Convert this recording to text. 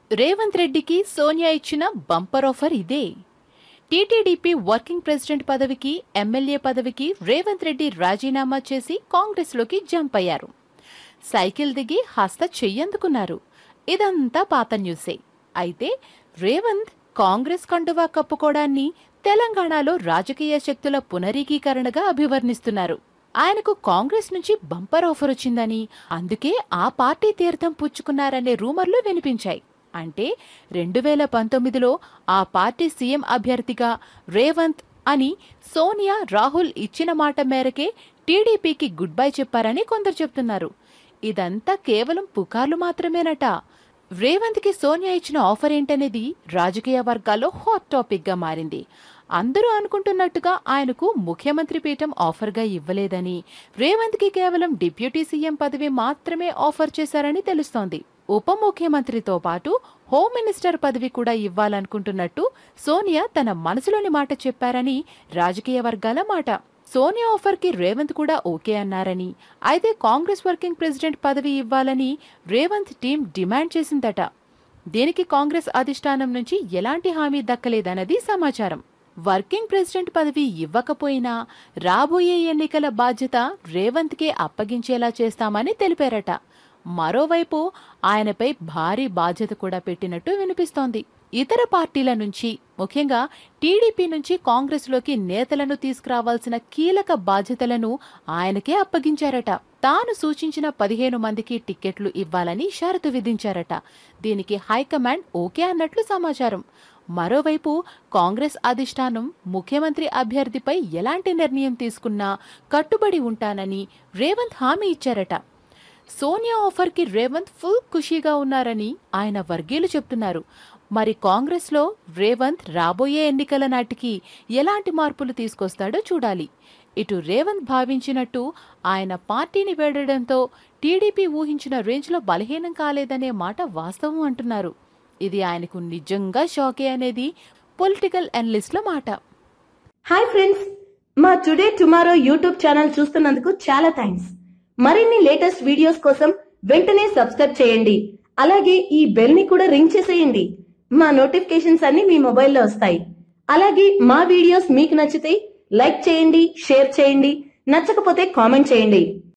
రేవంత్ రెడ్డికి సోనియా ఇచ్చిన bumper offer ఇదే టీటీడీపీ వర్కింగ్ ప్రెసిడెంట్ పదవికి ఎమ్మెల్యే పదవికి రేవంత్ రెడ్డి రాజీనామా చేసి కాంగ్రెస్లోకి జంప్ అయ్యారు సైకిల్ దిగి హస్త చెయ్యందుకున్నారు ఇదంతా పాత న్యూసే అయితే రేవంత్ కాంగ్రెస్ కండువా కప్పుకోవడాన్ని తెలంగాణలో రాజకీయ శక్తుల పునరీకీకరణగా అభివర్ణిస్తున్నారు ఆయనకు కాంగ్రెస్ నుంచి బంపర్ ఆఫర్ వచ్చిందని అందుకే ఆ పార్టీ తీర్థం పుచ్చుకున్నారనే రూమర్లు వినిపించాయి అంటే రెండు వేల పంతొమ్మిదిలో ఆ పార్టీ సీఎం అభ్యర్థిగా రేవంత్ అని సోనియా రాహుల్ ఇచ్చిన మాట మేరకే టీడీపీకి గుడ్ బై చెప్పారని కొందరు చెప్తున్నారు ఇదంతా కేవలం పుకార్లు మాత్రమేనట రేవంత్కి సోనియా ఇచ్చిన ఆఫర్ ఏంటనేది రాజకీయ వర్గాల్లో హాట్ టాపిక్ గా మారింది అందరూ అనుకుంటున్నట్టుగా ఆయనకు ముఖ్యమంత్రి పీఠం ఆఫర్గా ఇవ్వలేదని రేవంత్కి కేవలం డిప్యూటీ సీఎం పదవి మాత్రమే ఆఫర్ చేశారని తెలుస్తోంది ఉప ముఖ్యమంత్రితో పాటు హోమ్ మినిస్టర్ పదవి కూడా ఇవ్వాలనుకుంటున్నట్టు సోనియా తన మనసులోని మాట చెప్పారని రాజకీయ వర్గాల మాట సోనియా ఆఫర్కి రేవంత్ కూడా ఓకే అన్నారని అయితే కాంగ్రెస్ వర్కింగ్ ప్రెసిడెంట్ పదవి ఇవ్వాలని రేవంత్ టీం డిమాండ్ చేసిందట దీనికి కాంగ్రెస్ అధిష్టానం నుంచి ఎలాంటి హామీ దక్కలేదన్నది సమాచారం వర్కింగ్ ప్రెసిడెంట్ పదవి ఇవ్వకపోయినా రాబోయే ఎన్నికల బాధ్యత రేవంత్కే అప్పగించేలా చేస్తామని తెలిపారట మరోవైపు ఆయనపై భారీ బాధ్యత కూడా పెట్టినట్టు వినిపిస్తోంది ఇతర పార్టీల నుంచి ముఖ్యంగా టీడీపీ నుంచి కాంగ్రెస్లోకి నేతలను తీసుకురావాల్సిన కీలక బాధ్యతలను ఆయనకే అప్పగించారట తాను సూచించిన పదిహేను మందికి టిక్కెట్లు ఇవ్వాలని షరతు విధించారట దీనికి హైకమాండ్ ఓకే అన్నట్లు సమాచారం మరోవైపు కాంగ్రెస్ అధిష్టానం ముఖ్యమంత్రి అభ్యర్థిపై ఎలాంటి నిర్ణయం తీసుకున్నా కట్టుబడి ఉంటానని రేవంత్ హామీ ఇచ్చారట సోనియా ఆఫర్కి రేవంత్ ఫుల్ ఖుషీగా ఉన్నారని ఆయన వర్గీయులు చెప్తున్నారు మరి కాంగ్రెస్లో రేవంత్ రాబోయే ఎన్నికల నాటికి ఎలాంటి మార్పులు తీసుకొస్తాడో చూడాలి ఇటు రేవంత్ భావించినట్టు ఆయన పార్టీని వేడడంతో టీడీపీ ఊహించిన రేంజ్లో బలహీనం కాలేదనే మాట వాస్తవం అంటున్నారు ఇది ఆయనకు నిజంగా షాకే అనేది పొలిటికల్ అనలిస్ట్ల మాట హాయ్ ఫ్రెండ్స్ మా టుడే టుమారో యూట్యూబ్ ఛానల్ చూస్తున్నందుకు చాలా థ్యాంక్స్ మరిన్ని లేటెస్ట్ వీడియోస్ కోసం వెంటనే సబ్స్క్రైబ్ చేయండి అలాగే ఈ బెల్ ని కూడా రింగ్ చేసేయండి మా నోటిఫికేషన్స్ అన్ని మీ మొబైల్లో వస్తాయి అలాగే మా వీడియోస్ మీకు నచ్చితే లైక్ చేయండి షేర్ చేయండి నచ్చకపోతే కామెంట్ చేయండి